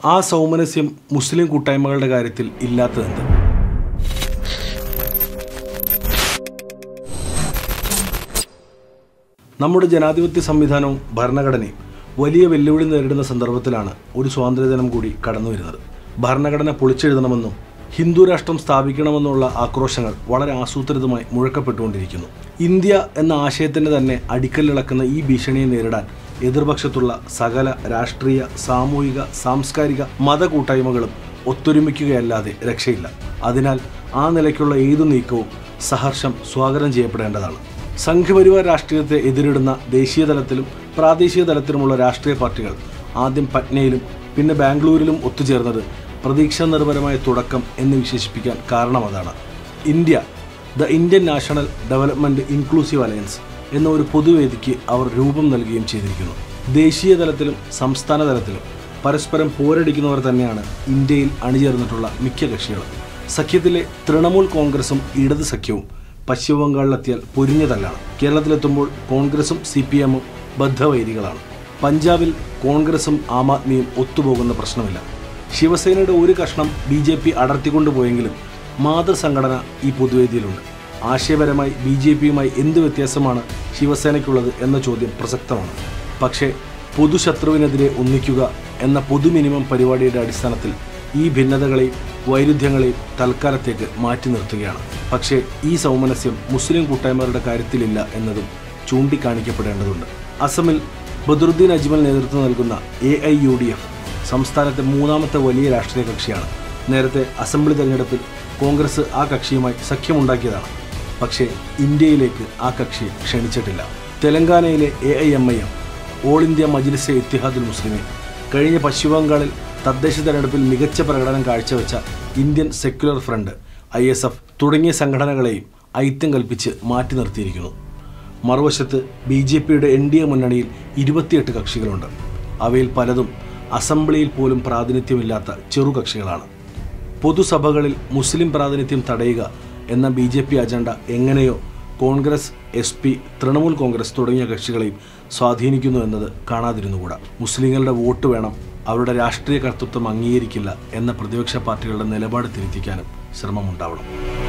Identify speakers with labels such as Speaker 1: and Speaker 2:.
Speaker 1: ആ സൗമനസ്യം മുസ്ലിം കൂട്ടായ്മകളുടെ കാര്യത്തിൽ ഇല്ലാത്തതെന്ത് നമ്മുടെ ജനാധിപത്യ സംവിധാനവും ഭരണഘടനയും വലിയ വെല്ലുവിളി നേരിടുന്ന സന്ദർഭത്തിലാണ് ഒരു സ്വാതന്ത്ര്യദിനം കൂടി കടന്നു വരുന്നത് ഭരണഘടന പൊളിച്ചെഴുതണമെന്നും ഹിന്ദു രാഷ്ട്രം സ്ഥാപിക്കണമെന്നുള്ള ആക്രോശങ്ങൾ വളരെ ആസൂത്രിതമായി മുഴക്കപ്പെട്ടുകൊണ്ടിരിക്കുന്നു ഇന്ത്യ എന്ന ആശയത്തിന് തന്നെ അടിക്കലിളക്കുന്ന ഈ ഭീഷണിയെ നേരിടാൻ എതിർപക്ഷത്തുള്ള സകല രാഷ്ട്രീയ സാമൂഹിക സാംസ്കാരിക മത കൂട്ടായ്മകളും ഒത്തൊരുമിക്കുകയല്ലാതെ രക്ഷയില്ല അതിനാൽ ആ നിലയ്ക്കുള്ള ഏതു നീക്കവും സഹർഷം സ്വാഗതം ചെയ്യപ്പെടേണ്ടതാണ് സംഘപരിവാർ രാഷ്ട്രീയത്തെ എതിരിടുന്ന ദേശീയ തലത്തിലും പ്രാദേശിക തലത്തിലുമുള്ള രാഷ്ട്രീയ പാർട്ടികൾ ആദ്യം പട്നയിലും പിന്നെ ബാംഗ്ലൂരിലും ഒത്തുചേർന്നത് പ്രതീക്ഷാ നിർഭരമായ തുടക്കം എന്ന് വിശേഷിപ്പിക്കാൻ കാരണം അതാണ് India the Indian National Development Inclusive Alliance എന്ന ഒരു പൊതുവേദിക്ക് അവർ രൂപം നൽകുകയും ചെയ്തിരിക്കുന്നു ദേശീയ തലത്തിലും സംസ്ഥാന തലത്തിലും പരസ്പരം പോരടിക്കുന്നവർ തന്നെയാണ് ഇന്ത്യയിൽ അണിചേർന്നിട്ടുള്ള മിക്ക കക്ഷികളും സഖ്യത്തിലെ തൃണമൂൽ കോൺഗ്രസും ഇടത് സഖ്യവും പശ്ചിമ ബംഗാളിലെത്തിയാൽ പൊരിഞ്ഞതല്ലാണ് കേരളത്തിലെത്തുമ്പോൾ കോൺഗ്രസും സി പി എമ്മും ബദ്ധവൈരികളാണ് പഞ്ചാബിൽ കോൺഗ്രസും ആം ആദ്മിയും ഒത്തുപോകുന്ന പ്രശ്നമില്ല ശിവസേനയുടെ ഒരു കഷ്ണം ബി ജെ പി അടർത്തിക്കൊണ്ടുപോയെങ്കിലും മാതൃസംഘടന ഈ പൊതുവേദിയിലുണ്ട് ആശയപരമായി ബി ജെ പിയുമായി എന്ത് വ്യത്യാസമാണ് ശിവസേനയ്ക്കുള്ളത് എന്ന ചോദ്യം പ്രസക്തമാണ് പക്ഷേ പൊതുശത്രുവിനെതിരെ ഒന്നിക്കുക എന്ന പൊതു മിനിമം പരിപാടിയുടെ അടിസ്ഥാനത്തിൽ ഈ ഭിന്നതകളെയും വൈരുദ്ധ്യങ്ങളെയും തൽക്കാലത്തേക്ക് മാറ്റി നിർത്തുകയാണ് പക്ഷേ ഈ സൗമനസ്യം മുസ്ലിം കൂട്ടായ്മകളുടെ കാര്യത്തിലില്ല എന്നതും ചൂണ്ടിക്കാണിക്കപ്പെടേണ്ടതുണ്ട് അസമിൽ ബദറുദ്ദീൻ അജ്മൽ നേതൃത്വം നൽകുന്ന A I U D F സംസ്ഥാനത്തെ മൂന്നാമത്തെ വലിയ രാഷ്ട്രീയ കക്ഷിയാണ് നേരത്തെ അസംബ്ലി തെരഞ്ഞെടുപ്പിൽ കോൺഗ്രസ് ആ കക്ഷിയുമായി സഖ്യമുണ്ടാക്കിയതാണ് പക്ഷേ ഇന്ത്യയിലേക്ക് ആ കക്ഷി ക്ഷണിച്ചിട്ടില്ല തെലങ്കാനയിലെ A I M I M All India Majlise Ittehadul Muslimeen കഴിഞ്ഞ പശ്ചിമബംഗാളിൽ തദ്ദേശ തെരഞ്ഞെടുപ്പിൽ മികച്ച പ്രകടനം കാഴ്ചവെച്ച Indian Secular Front I S F തുടങ്ങിയ സംഘടനകളെയും ഐത്യം കൽപ്പിച്ച് മാറ്റി നിർത്തിയിരിക്കുന്നു മറുവശത്ത് ബി ജെ പിയുടെ എൻ ഡി എ മുന്നണിയിൽ ഇരുപത്തിയെട്ട് കക്ഷികളുണ്ട് അവയിൽ പലതും അസംബ്ലിയിൽ പോലും പ്രാതിനിധ്യമില്ലാത്ത ചെറുകക്ഷികളാണ് പൊതുസഭകളിൽ മുസ്ലിം പ്രാതിനിധ്യം തടയുക എന്ന ബി ജെ പി അജണ്ട എങ്ങനെയോ കോൺഗ്രസ് എസ് പി തൃണമൂൽ കോൺഗ്രസ് തുടങ്ങിയ കക്ഷികളെയും സ്വാധീനിക്കുന്നു എന്നത് കാണാതിരുന്നുകൂടാ മുസ്ലിങ്ങളുടെ വോട്ട് വേണം അവരുടെ രാഷ്ട്രീയ കർത്തൃത്വം അംഗീകരിക്കില്ല എന്ന പ്രതിപക്ഷ പാർട്ടികളുടെ നിലപാട് തിരുത്തിക്കാനും ശ്രമമുണ്ടാവണം